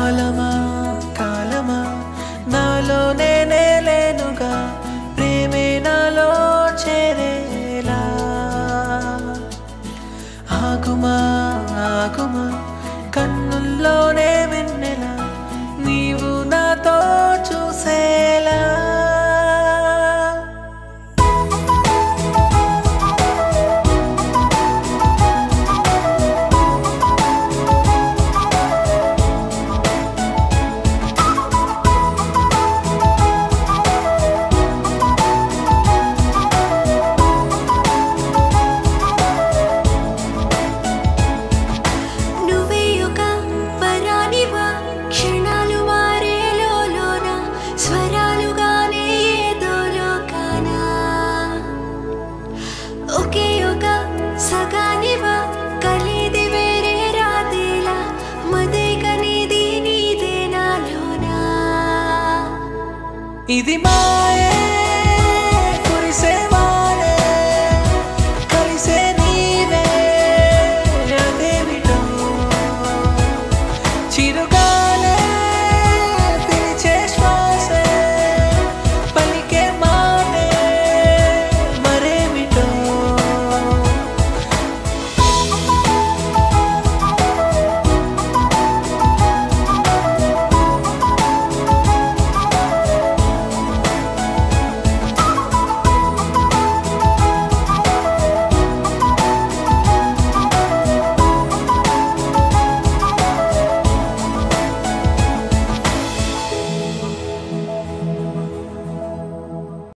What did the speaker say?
కాలమా కాలమా నాలో నేనే లేనుగా ప్రేమే నాలో చేరేలా ఆగుమా ఆగుమా కన్నుల్లోనే వెన్నెలా నీవు నాతో చూసేలా నువ్వే ఒక వరానివా క్షణాలు మారే లోలోన స్వరాలుగానే ఏదో లోకానా ఒకే ఒక సగానివా కలిది వేరే రాదేలా మదే కనిది నీదే నాలోనా ఇది మాయ